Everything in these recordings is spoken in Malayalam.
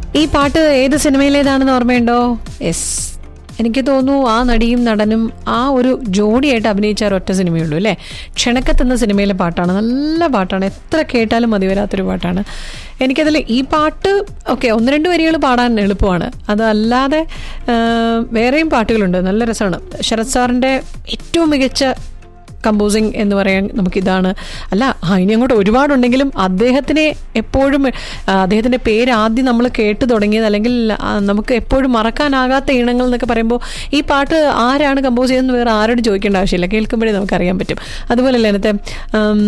ഈ പാട്ട് ഏത് സിനിമയിലേതാണെന്ന് ഓർമ്മയുണ്ടോ യെസ് എനിക്ക് തോന്നുന്നു ആ നടിയും നടനും ആ ഒരു ജോഡിയായിട്ട് അഭിനയിച്ച ആ ഒറ്റ സിനിമയുള്ളൂ അല്ലേ ക്ഷണക്കത്ത് എന്ന സിനിമയിലെ പാട്ടാണ് നല്ല പാട്ടാണ് എത്ര കേട്ടാലും മതി വരാത്തൊരു പാട്ടാണ് എനിക്കതിൽ ഈ പാട്ട് ഓക്കെ ഒന്ന് രണ്ട് വരികൾ പാടാൻ എളുപ്പമാണ് അതല്ലാതെ ആ, വേറെയും പാട്ടുകളുണ്ട് നല്ല രസമാണ് ശരത് സാറിൻ്റെ ഏറ്റവും മികച്ച കമ്പോസിങ് എന്ന് പറയാൻ നമുക്കിതാണ് അല്ല ആ, ഇനി അങ്ങോട്ട് ഒരുപാടുണ്ടെങ്കിലും അദ്ദേഹത്തിനെ എപ്പോഴും ആ, അദ്ദേഹത്തിൻ്റെ പേര് ആദ്യം നമ്മൾ കേട്ട് തുടങ്ങിയത് അല്ലെങ്കിൽ ആ, നമുക്ക് എപ്പോഴും മറക്കാനാകാത്ത ഈണങ്ങൾ എന്നൊക്കെ പറയുമ്പോൾ ഈ പാട്ട് ആരാണ് കമ്പോസ് ചെയ്തതെന്ന് വേറെ ആരോടും ചോദിക്കേണ്ട ആവശ്യമില്ല കേൾക്കുമ്പോഴേ നമുക്കറിയാൻ പറ്റും അതുപോലെയല്ലേ അതിനകത്തെ ഉം,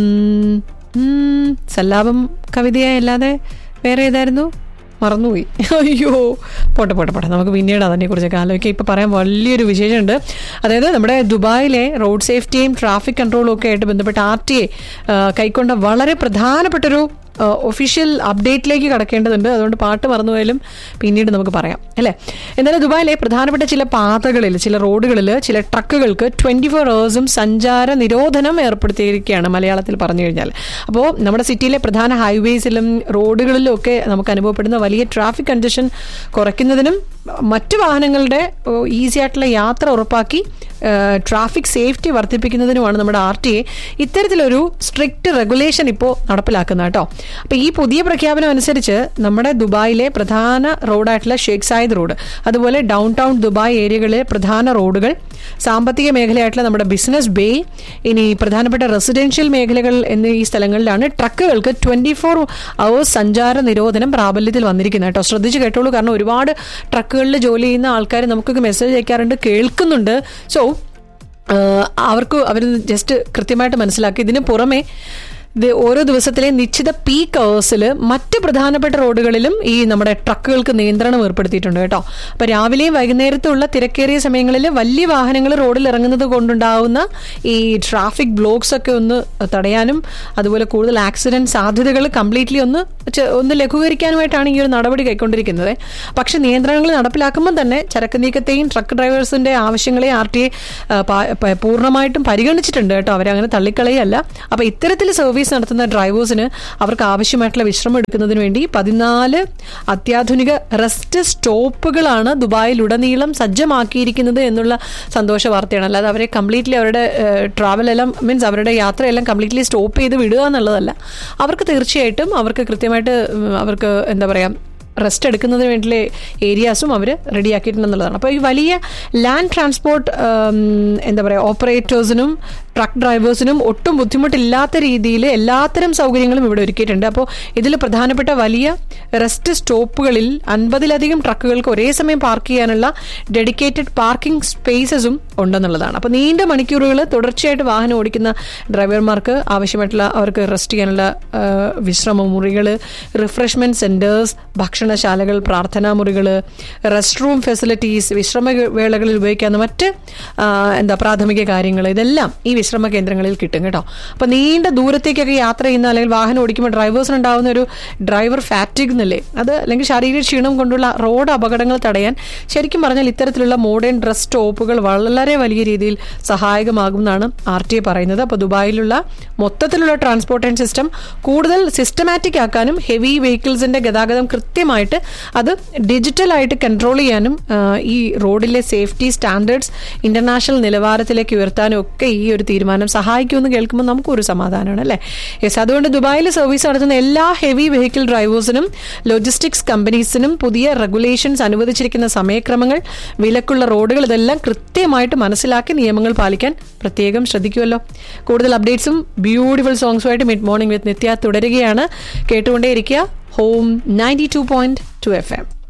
ഉം, സല്ലാപം കവിതയായി അല്ലാതെ വേറെ ഏതായിരുന്നു മറന്നുപോയി അയ്യോ പോട്ടെ പോട്ടെ പോട്ടെ നമുക്ക് പിന്നീട് അതിനെക്കുറിച്ചൊക്കെ ആലോചിക്കാം ഇപ്പോൾ പറയാൻ വലിയൊരു വിശേഷമുണ്ട് അതായത് നമ്മുടെ ദുബായിലെ റോഡ് സേഫ്റ്റിയും ട്രാഫിക് കൺട്രോളും ഒക്കെ ആയിട്ട് ബന്ധപ്പെട്ട് ആർ ടി എ കൈക്കൊണ്ട വളരെ പ്രധാനപ്പെട്ടൊരു ഒഫീഷ്യൽ അപ്ഡേറ്റിലേക്ക് കടക്കേണ്ടതുണ്ട് അതുകൊണ്ട് പാട്ട് മറന്നുപോയാലും പിന്നീട് നമുക്ക് പറയാം അല്ലേ എന്നാലും ദുബായിലെ പ്രധാനപ്പെട്ട ചില പാതകളിൽ ചില റോഡുകളിൽ ചില ട്രക്കുകൾക്ക് ട്വൻറ്റി ഫോർ ഹവേഴ്സും സഞ്ചാര നിരോധനം ഏർപ്പെടുത്തിയിരിക്കുകയാണ് മലയാളത്തിൽ പറഞ്ഞു കഴിഞ്ഞാൽ അപ്പോൾ നമ്മുടെ സിറ്റിയിലെ പ്രധാന ഹൈവേസിലും റോഡുകളിലും ഒക്കെ നമുക്ക് അനുഭവപ്പെടുന്ന വലിയ ട്രാഫിക് കൺജഷൻ കുറയ്ക്കുന്നതിനും മറ്റു വാഹനങ്ങളുടെ ഈസി ആയിട്ടുള്ള യാത്ര ഉറപ്പാക്കി ട്രാഫിക് സേഫ്റ്റി വർദ്ധിപ്പിക്കുന്നതിനുമാണ് നമ്മുടെ ആർ ടി എ ഇത്തരത്തിലൊരു സ്ട്രിക്റ്റ് റെഗുലേഷൻ ഇപ്പോൾ നടപ്പിലാക്കുന്നത് കേട്ടോ അപ്പോൾ ഈ പുതിയ പ്രഖ്യാപനം അനുസരിച്ച് നമ്മുടെ ദുബായിലെ പ്രധാന റോഡായിട്ടുള്ള ഷേഖ് സായിദ് റോഡ് അതുപോലെ ഡൗൺ ടൗൺ ദുബായ് ഏരിയകളിലെ പ്രധാന റോഡുകൾ സാമ്പത്തിക മേഖലയായിട്ടുള്ള നമ്മുടെ ബിസിനസ് ബേ ഇനി പ്രധാനപ്പെട്ട റെസിഡൻഷ്യൽ മേഖലകൾ എന്നീ ഈ സ്ഥലങ്ങളിലാണ് ട്രക്കുകൾക്ക് ട്വന്റി ഫോർ അവേഴ്സ് സഞ്ചാര നിരോധനം പ്രാബല്യത്തിൽ വന്നിരിക്കുന്നത് കേട്ടോ ശ്രദ്ധിച്ച് കേട്ടോളൂ കാരണം ഒരുപാട് ട്രക്കുകളിൽ ജോലി ചെയ്യുന്ന ആൾക്കാർ നമുക്കൊക്കെ മെസ്സേജ് അയക്കാറുണ്ട് കേൾക്കുന്നുണ്ട് സോ അവർക്ക് അവർ ജസ്റ്റ് കൃത്യമായിട്ട് മനസ്സിലാക്കി ഇതിന് പുറമെ ഇത് ഓരോ ദിവസത്തിലെ നിശ്ചിത പീക്ക് അവേഴ്സിൽ മറ്റ് പ്രധാനപ്പെട്ട റോഡുകളിലും ഈ നമ്മുടെ ട്രക്കുകൾക്ക് നിയന്ത്രണം ഏർപ്പെടുത്തിയിട്ടുണ്ട് കേട്ടോ അപ്പോൾ രാവിലെയും വൈകുന്നേരത്തുള്ള തിരക്കേറിയ സമയങ്ങളിൽ വലിയ വാഹനങ്ങൾ റോഡിൽ ഇറങ്ങുന്നത് കൊണ്ടുണ്ടാവുന്ന ഈ ട്രാഫിക് ബ്ലോക്സ് ഒക്കെ ഒന്ന് തടയാനും അതുപോലെ കൂടുതൽ ആക്സിഡന്റ് സാധ്യതകൾ കംപ്ലീറ്റ്ലി ഒന്ന് ചെ- ഒന്ന് ലഘൂകരിക്കാനുമായിട്ടാണ് ഈ ഒരു നടപടി കൈക്കൊണ്ടിരിക്കുന്നത് പക്ഷെ നിയന്ത്രണങ്ങൾ നടപ്പിലാക്കുമ്പോൾ തന്നെ ചരക്ക് നീക്കത്തെയും ട്രക്ക് ഡ്രൈവേഴ്സിന്റെ ആവശ്യങ്ങളെയും ആർ ടി എ പൂർണ്ണമായിട്ടും പരിഗണിച്ചിട്ടുണ്ട് കേട്ടോ അവരങ്ങനെ തള്ളിക്കളയല്ല അപ്പോൾ ഇത്തരത്തിൽ സർവീസ് നടത്തുന്ന ഡ്രൈവേഴ്സിന് അവർക്ക് ആവശ്യമായിട്ടുള്ള വിശ്രമം എടുക്കുന്നതിന് വേണ്ടി പതിനാല് അത്യാധുനിക റെസ്റ്റ് സ്റ്റോപ്പുകളാണ് ദുബായിലുടനീളം സജ്ജമാക്കിയിരിക്കുന്നത് എന്നുള്ള സന്തോഷ വാർത്തയാണ് അല്ലാതെ അവരെ കംപ്ലീറ്റ്ലി അവരുടെ ട്രാവൽ എല്ലാം മീൻസ് അവരുടെ യാത്രയെല്ലാം കംപ്ലീറ്റ്ലി സ്റ്റോപ്പ് ചെയ്ത് വിടുക എന്നുള്ളതല്ല അവർക്ക് തീർച്ചയായിട്ടും അവർക്ക് കൃത്യമായിട്ട് ഉം, അവർക്ക് എന്താ പറയുക റെസ്റ്റ് എടുക്കുന്നതിന് വേണ്ടിയുള്ള ഏരിയാസും അവർ റെഡിയാക്കിയിട്ടുണ്ടെന്നുള്ളതാണ് അപ്പോൾ ഈ വലിയ ലാൻഡ് ട്രാൻസ്പോർട്ട് ഉം, എന്താ പറയുക ഓപ്പറേറ്റേഴ്സിനും ട്രക്ക് ഡ്രൈവേഴ്സിനും ഒട്ടും ബുദ്ധിമുട്ടില്ലാത്ത രീതിയിൽ എല്ലാത്തരം സൗകര്യങ്ങളും ഇവിടെ ഒരുക്കിയിട്ടുണ്ട് അപ്പോൾ ഇതിൽ പ്രധാനപ്പെട്ട വലിയ റെസ്റ്റ് സ്റ്റോപ്പുകളിൽ അൻപതിലധികം ട്രക്കുകൾക്ക് ഒരേ സമയം പാർക്ക് ചെയ്യാനുള്ള ഡെഡിക്കേറ്റഡ് പാർക്കിംഗ് സ്പേസസും ഉണ്ടെന്നുള്ളതാണ് അപ്പോൾ നീണ്ട മണിക്കൂറുകൾ തുടർച്ചയായിട്ട് വാഹനം ഓടിക്കുന്ന ഡ്രൈവർമാർക്ക് ആവശ്യമായിട്ടുള്ള അവർക്ക് റെസ്റ്റ് ചെയ്യാനുള്ള ആ, വിശ്രമ മുറികൾ റിഫ്രഷ്മെന്റ് സെന്റേഴ്സ് ഭക്ഷണശാലകൾ പ്രാർത്ഥനാ മുറികൾ റെസ്റ്റ് റൂം ഫെസിലിറ്റീസ് വിശ്രമ വേളകളിൽ ഉപയോഗിക്കാവുന്ന മറ്റ് ആ, എന്താ പ്രാഥമിക കാര്യങ്ങൾ ഇതെല്ലാം ഈ വിശ്രമ കേന്ദ്രങ്ങളിൽ കിട്ടും കേട്ടോ അപ്പോൾ നീണ്ട ദൂരത്തേക്കൊക്കെ യാത്ര ചെയ്യുന്ന അല്ലെങ്കിൽ വാഹനം ഓടിക്കുമ്പോൾ ഡ്രൈവേഴ്സിന് ഉണ്ടാകുന്ന ഒരു ഡ്രൈവർ ഫാറ്റിക് എന്നല്ലേ അത് അല്ലെങ്കിൽ ശാരീരിക ക്ഷീണം കൊണ്ടുള്ള റോഡ് അപകടങ്ങൾ തടയാൻ ശരിക്കും പറഞ്ഞാൽ ഇത്തരത്തിലുള്ള മോഡേൺ ഡ്രസ് സ്റ്റോപ്പുകൾ വളരെ വലിയ രീതിയിൽ സഹായകമാകും എന്നാണ് ആർ ടി എ പറയുന്നത് അപ്പോൾ ദുബായിലുള്ള മൊത്തത്തിലുള്ള ട്രാൻസ്പോർട്ടേഷൻ സിസ്റ്റം കൂടുതൽ സിസ്റ്റമാറ്റിക് ആക്കാനും ഹെവി വെഹിക്കിൾസിന്റെ ഗതാഗതം കൃത്യമായിട്ട് അത് ഡിജിറ്റലായിട്ട് കൺട്രോൾ ചെയ്യാനും ആ, ഈ റോഡിലെ സേഫ്റ്റി സ്റ്റാൻഡേർഡ്സ് ഇന്റർനാഷണൽ നിലവാരത്തിലേക്ക് ഉയർത്താനും ഒക്കെ ഈ ഒരു തീരുമാനം സഹായിക്കുമെന്ന് കേൾക്കുമ്പോൾ നമുക്കൊരു സമാധാനമാണ് അല്ലേ യെസ് അതുകൊണ്ട് ദുബായിൽ സർവീസ് നടത്തുന്ന എല്ലാ ഹെവി വെഹിക്കിൾ ഡ്രൈവേഴ്സിനും ലോജിസ്റ്റിക്സ് കമ്പനീസിനും പുതിയ റെഗുലേഷൻസ് അനുവദിച്ചിരിക്കുന്ന സമയക്രമങ്ങൾ വിലക്കുള്ള റോഡുകൾ ഇതെല്ലാം കൃത്യമായിട്ട് മനസ്സിലാക്കി നിയമങ്ങൾ പാലിക്കാൻ പ്രത്യേകം ശ്രദ്ധിക്കുമല്ലോ കൂടുതൽ അപ്ഡേറ്റ്സും ബ്യൂട്ടിഫുൾ സോങ്സുമായിട്ട് മിഡ് മോർണിംഗ് വിത്ത് നിത്യ തുടരുകയാണ് കേട്ടുകൊണ്ടേയിരിക്കുക home ninety two point two FM M